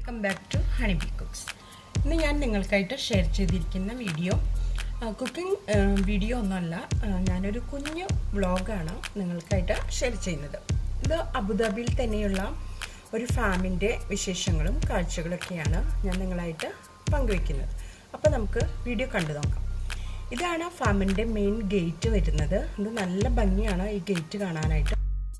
Welcome back to honey bee cooks ഇന്ന് ഞാൻ നിങ്ങൾക്കായിട്ട് ഷെയർ ചെയ്തിരിക്കുന്ന വീഡിയോ കുക്കിംഗ് വീഡിയോ ഒന്നുമല്ല ആ, ഞാനൊരു കുഞ്ഞു വ്ളോഗാണ് നിങ്ങൾക്കായിട്ട് ഷെയർ ചെയ്യുന്നത് ഇത് അബുദാബിയിൽ തന്നെയുള്ള ഒരു ഫാമിൻ്റെ വിശേഷങ്ങളും കാഴ്ചകളൊക്കെയാണ് ഞാൻ നിങ്ങളായിട്ട് പങ്കുവെക്കുന്നത് അപ്പോൾ നമുക്ക് വീഡിയോ കണ്ടു നോക്കാം ഇതാണ് ഫാമിൻ്റെ മെയിൻ ഗേറ്റ് വരുന്നത് ഇത് നല്ല ഭംഗിയാണ് ഈ ഗേറ്റ് കാണാനായിട്ട്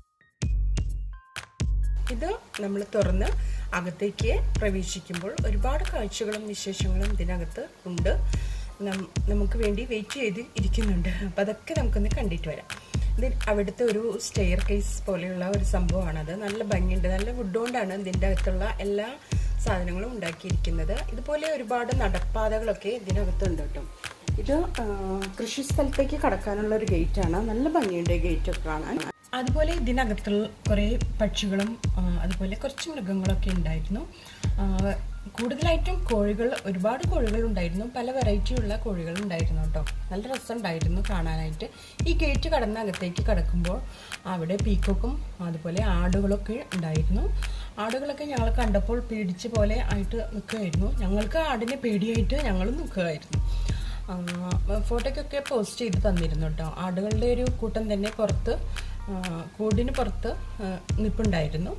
ഇത് നമ്മൾ തുറന്ന് അകത്തേക്ക് പ്രവേശിക്കുമ്പോൾ ഒരുപാട് കാഴ്ചകളും വിശേഷങ്ങളും ഇതിനകത്ത് ഉണ്ട് നം- നമുക്ക് വേണ്ടി വെയിറ്റ് ചെയ്ത് ഇരിക്കുന്നുണ്ട് അപ്പം അതൊക്കെ നമുക്കൊന്ന് കണ്ടിട്ട് വരാം ഇത് അവിടുത്തെ ഒരു സ്റ്റെയർ കേസ് പോലെയുള്ള ഒരു സംഭവമാണത് നല്ല ഭംഗിയുണ്ട് നല്ല വുഡ് കൊണ്ടാണ് ഇതിൻ്റെ അകത്തുള്ള എല്ലാ സാധനങ്ങളും ഉണ്ടാക്കിയിരിക്കുന്നത് ഇതുപോലെ ഒരുപാട് നടപ്പാതകളൊക്കെ ഇതിനകത്തുണ്ട് കേട്ടോ ഇത് ആ, കൃഷി സ്ഥലത്തേക്ക് കടക്കാനുള്ള ഒരു ഗേറ്റാണ് നല്ല ഭംഗിയുണ്ട് ഗേറ്റ് കാണാൻ അതുപോലെ ഇതിനകത്തുള്ള കുറേ പക്ഷികളും ആ, അതുപോലെ കുറച്ച് മൃഗങ്ങളൊക്കെ ഉണ്ടായിരുന്നു ആ, കൂടുതലായിട്ടും കോഴികൾ ഒരുപാട് കോഴികൾ ഉണ്ടായിരുന്നു പല വെറൈറ്റി ഉള്ള കോഴികൾ ഉണ്ടായിരുന്നു കേട്ടോ നല്ല രസമുണ്ടായിരുന്നു കാണാനായിട്ട് ഈ ഗേറ്റ് കടന്ന് അകത്തേക്ക് കടക്കുമ്പോൾ അവിടെ പീക്കോക്കും അതുപോലെ ആടുകളൊക്കെ ഉണ്ടായിരുന്നു ആടുകളൊക്കെ ഞങ്ങൾ കണ്ടപ്പോൾ പേടിച്ച പോലെ ആയിട്ട് നിൽക്കുമായിരുന്നു ഞങ്ങൾക്ക് ആടിനെ പേടിയായിട്ട് ഞങ്ങളും നിൽക്കുമായിരുന്നു ആ, ഫോട്ടോയ്ക്കൊക്കെ പോസ്റ്റ് ചെയ്ത് തന്നിരുന്നു കേട്ടോ ആടുകളുടെ ഒരു കൂട്ടം തന്നെ പുറത്ത് ആ, കൂടിന് പുറത്ത് ആ, നിൽപ്പുണ്ടായിരുന്നു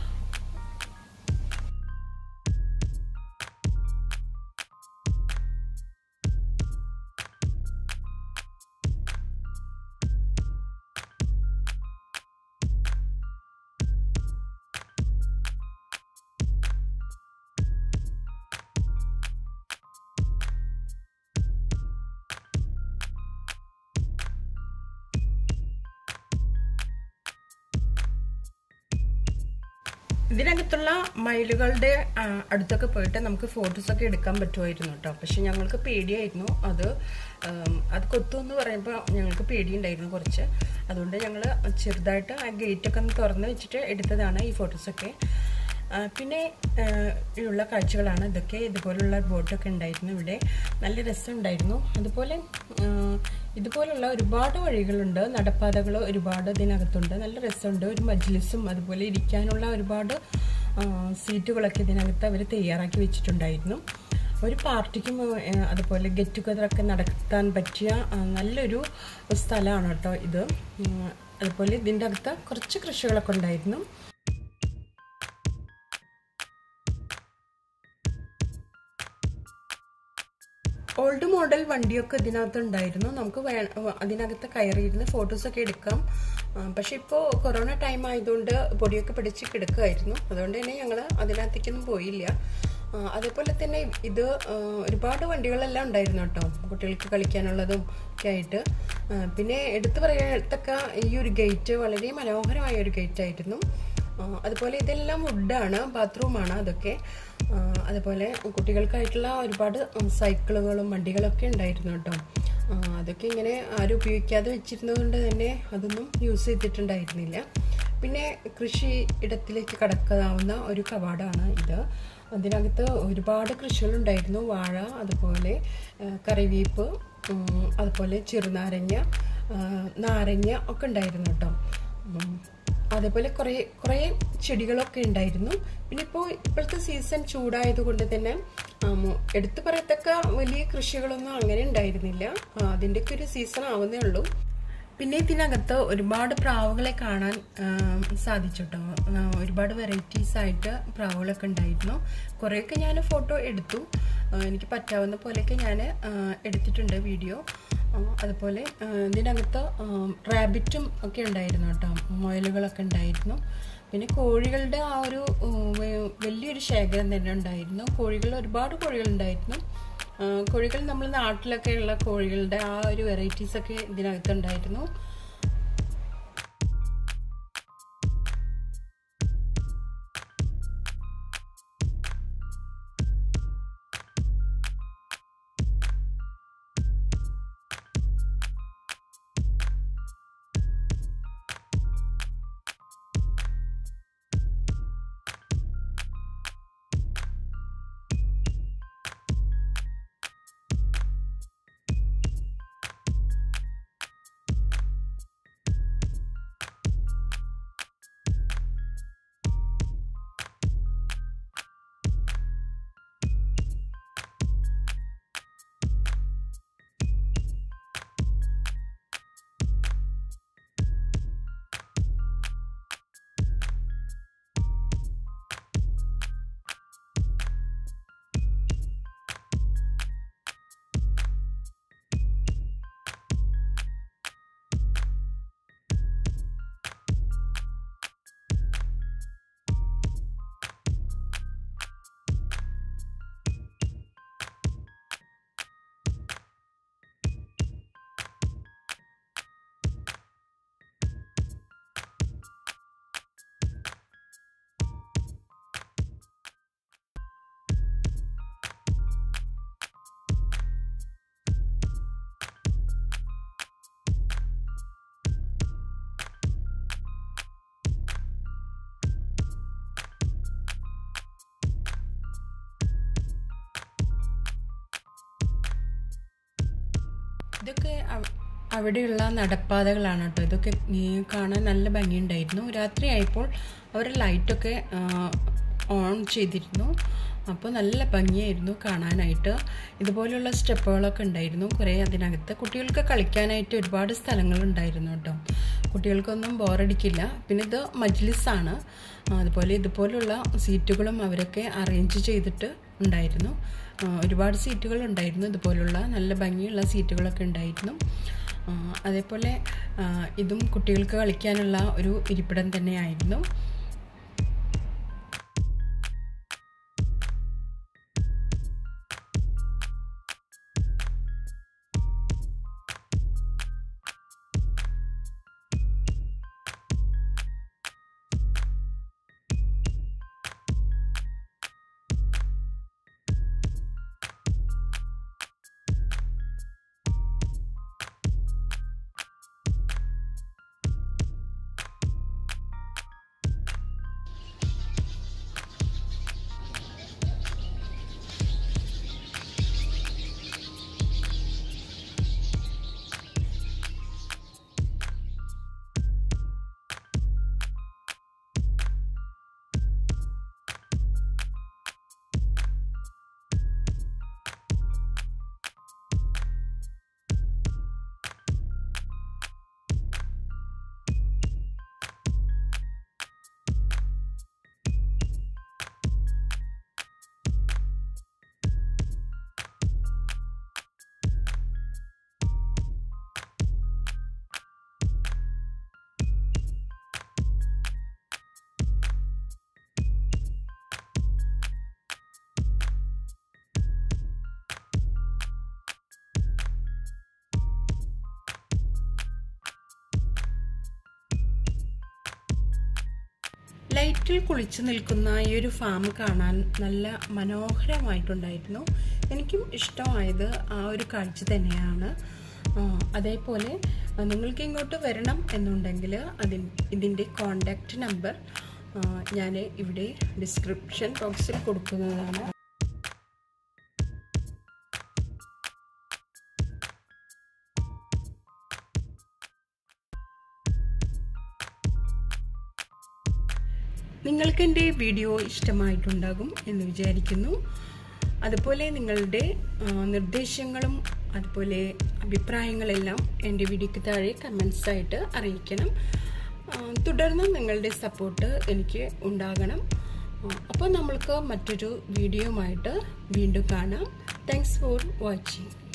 ഇതിനകത്തുള്ള മയിലുകളുടെ ആ, അടുത്തൊക്കെ പോയിട്ട് നമുക്ക് ഫോട്ടോസൊക്കെ എടുക്കാൻ പറ്റുമായിരുന്നു കേട്ടോ പക്ഷെ ഞങ്ങൾക്ക് പേടിയായിരുന്നു അത് ഉം, അത് കൊത്തുമെന്ന് പറയുമ്പോൾ ഞങ്ങൾക്ക് പേടിയുണ്ടായിരുന്നു കുറച്ച് അതുകൊണ്ട് ഞങ്ങൾ ചെറുതായിട്ട് ആ ഗേറ്റൊക്കെ ഒന്ന് തുറന്ന് വെച്ചിട്ട് എടുത്തതാണ് ഈ ഫോട്ടോസൊക്കെ ആ, പിന്നെ ആ, ഉള്ള കാഴ്ചകളാണ് ഇതൊക്കെ ഇതുപോലുള്ള ബോട്ടൊക്കെ ഉണ്ടായിരുന്നു ഇവിടെ നല്ല രസമുണ്ടായിരുന്നു അതുപോലെ ആ, ഇതുപോലുള്ള ഒരുപാട് വഴികളുണ്ട് നടപ്പാതകൾ ഒരുപാട് ഇതിനകത്തുണ്ട് നല്ല രസമുണ്ട് ഒരു മജ്ലിസും അതുപോലെ ഇരിക്കാനുള്ള ഒരുപാട് ആ, സീറ്റുകളൊക്കെ ഇതിനകത്ത് അവർ തയ്യാറാക്കി വെച്ചിട്ടുണ്ടായിരുന്നു ഒരു പാർട്ടിക്കും ആ, അതുപോലെ ഗെറ്റ് ടുഗദറൊക്കെ നടത്താൻ പറ്റിയ ആ, നല്ലൊരു സ്ഥലമാണ് കേട്ടോ ഇത് ഉം, അതുപോലെ ഇതിൻ്റെ അകത്ത് കുറച്ച് കൃഷികളൊക്കെ ഉണ്ടായിരുന്നു ഓൾഡ് മോഡൽ വണ്ടിയൊക്കെ ഇതിനകത്ത് ഉണ്ടായിരുന്നു നമുക്ക് വേ അതിനകത്ത് കയറിയിരുന്ന് ഫോട്ടോസൊക്കെ എടുക്കാം ആ, പക്ഷെ ഇപ്പോൾ കൊറോണ ടൈം ആയതുകൊണ്ട് പൊടിയൊക്കെ പിടിച്ച് കിടക്കുമായിരുന്നു അതുകൊണ്ട് തന്നെ ഞങ്ങൾ അതിനകത്തേക്കൊന്നും പോയില്ല ആ, അതേപോലെ തന്നെ ഇത് ആ, ഒരുപാട് വണ്ടികളെല്ലാം ഉണ്ടായിരുന്നു കേട്ടോ കുട്ടികൾക്ക് കളിക്കാനുള്ളതും ഒക്കെ ആയിട്ട് ആ, പിന്നെ എടുത്തു പറയത്തക്ക ഈ ഒരു ഗേറ്റ് വളരെ മനോഹരമായ ഒരു ഗേറ്റ് ആയിരുന്നു ആ, അതുപോലെ ഇതെല്ലാം വുഡാണ് ബാത്റൂമാണ് അതൊക്കെ ആ, അതുപോലെ കുട്ടികൾക്കായിട്ടുള്ള ഒരുപാട് ഉം, സൈക്കിളുകളും വണ്ടികളൊക്കെ ഉണ്ടായിരുന്നു കേട്ടോ ആ, അതൊക്കെ ഇങ്ങനെ ആരും ഉപയോഗിക്കാതെ വെച്ചിരുന്നതുകൊണ്ട് തന്നെ അതൊന്നും യൂസ് ചെയ്തിട്ടുണ്ടായിരുന്നില്ല പിന്നെ കൃഷി ഇടത്തിലേക്ക് കടക്കാവുന്ന ഒരു കവാടമാണ് ഇത് അതിനകത്ത് ഒരുപാട് കൃഷികളുണ്ടായിരുന്നു വാഴ അതുപോലെ ആ, കറിവേപ്പ് ഉം, അതുപോലെ ചെറുനാരങ്ങ ആ, നാരങ്ങ ഒക്കെ ഉണ്ടായിരുന്നു കേട്ടോ ഉം. അതേപോലെ കുറേ കുറേ ചെടികളൊക്കെ ഉണ്ടായിരുന്നു പിന്നെ ഇപ്പോൾ ഇപ്പോഴത്തെ സീസൺ ചൂടായത് കൊണ്ട് തന്നെ ആം, എടുത്തു പറയത്തക്ക വലിയ കൃഷികളൊന്നും അങ്ങനെ ഉണ്ടായിരുന്നില്ല ആ, അതിൻ്റെയൊക്കെ ഒരു സീസൺ ആവുന്നേ ഉള്ളൂ പിന്നെ ഇതിനകത്ത് ഒരുപാട് പ്രാവുകളെ കാണാൻ ആം, സാധിച്ചു കേട്ടോ ആ, ഒരുപാട് വെറൈറ്റീസ് ആയിട്ട് പ്രാവുകളൊക്കെ ഉണ്ടായിരുന്നു കുറേയൊക്കെ ഞാൻ ഫോട്ടോ എടുത്തു ആ, എനിക്ക് പറ്റാവുന്ന പോലെയൊക്കെ ഞാൻ എടുത്തിട്ടുണ്ട് വീഡിയോ ആ, അതുപോലെ ആ, ഇതിനകത്ത് റാബിറ്റും ഒക്കെ ഉണ്ടായിരുന്നു കേട്ടോ മുയലുകളൊക്കെ ഉണ്ടായിരുന്നു പിന്നെ കോഴികളുടെ ആ ഒരു ഉം, വെ- വലിയൊരു ശേഖരം തന്നെ ഉണ്ടായിരുന്നു കോഴികൾ ഒരുപാട് കോഴികൾ ഉണ്ടായിരുന്നു ആ, കോഴികൾ നമ്മൾ നാട്ടിലൊക്കെ ഉള്ള കോഴികളുടെ ആ ഒരു വെറൈറ്റീസ് ഒക്കെ ഇതിനകത്തുണ്ടായിരുന്നു ഇതൊക്കെ അവ- അവിടെയുള്ള നടപ്പാതകളാണ് കേട്ടോ ഇതൊക്കെ ഈ കാണാൻ നല്ല ഭംഗിയുണ്ടായിരുന്നു രാത്രിയായപ്പോൾ അവർ ലൈറ്റൊക്കെ ഓൺ ചെയ്തിരുന്നു അപ്പോൾ നല്ല ഭംഗിയായിരുന്നു കാണാനായിട്ട് ഇതുപോലെയുള്ള സ്റ്റെപ്പുകളൊക്കെ ഉണ്ടായിരുന്നു കുറേ അതിനകത്ത് കുട്ടികൾക്ക് കളിക്കാനായിട്ട് ഒരുപാട് സ്ഥലങ്ങളുണ്ടായിരുന്നു കേട്ടോ കുട്ടികൾക്കൊന്നും ബോറടിക്കില്ല പിന്നെ ഇത് മജ്ലിസാണ് അതുപോലെ ഇതുപോലുള്ള സീറ്റുകളും അവരൊക്കെ അറേഞ്ച് ചെയ്തിട്ട് ഉണ്ടായിരുന്നു ആ, ഒരുപാട് സീറ്റുകൾ ഉണ്ടായിരുന്നു ഇതുപോലുള്ള നല്ല ഭംഗിയുള്ള സീറ്റുകളൊക്കെ ഉണ്ടായിരുന്നു ആ, അതേപോലെ ആ, ഇതും കുട്ടികൾക്ക് കളിക്കാനുള്ള ഒരു ഇരിപ്പിടം തന്നെയായിരുന്നു ലൈറ്റിൽ കുളിച്ചു നിൽക്കുന്ന ഈ ഒരു ഫാം കാണാൻ നല്ല മനോഹരമായിട്ടുണ്ടായിരുന്നു എനിക്കും ഇഷ്ടമായത് ആ ഒരു കാഴ്ച തന്നെയാണ് ആ, അതേപോലെ ആ, നിങ്ങൾക്ക് ഇങ്ങോട്ട് വരണം എന്നുണ്ടെങ്കിൽ അതിൻ ഇതിൻ്റെ കോണ്ടാക്റ്റ് നമ്പർ ഞാൻ ഇവിടെ ഡിസ്ക്രിപ്ഷൻ ബോക്സിൽ കൊടുക്കുന്നതാണ് നിങ്ങൾക്ക് എൻ്റെ വീഡിയോ ഇഷ്ടമായിട്ടുണ്ടാകും എന്ന് വിചാരിക്കുന്നു അതുപോലെ നിങ്ങളുടെ ആ, നിർദ്ദേശങ്ങളും അതുപോലെ അഭിപ്രായങ്ങളെല്ലാം എൻ്റെ വീഡിയോയ്ക്ക് താഴെ കമൻസ് ആയിട്ട് അറിയിക്കണം ആ, തുടർന്ന് നിങ്ങളുടെ സപ്പോർട്ട് എനിക്ക് ഉണ്ടാകണം ആ, അപ്പോൾ നമ്മൾക്ക് മറ്റൊരു വീഡിയോയുമായിട്ട് വീണ്ടും കാണാം താങ്ക്സ് ഫോർ വാച്ചിങ്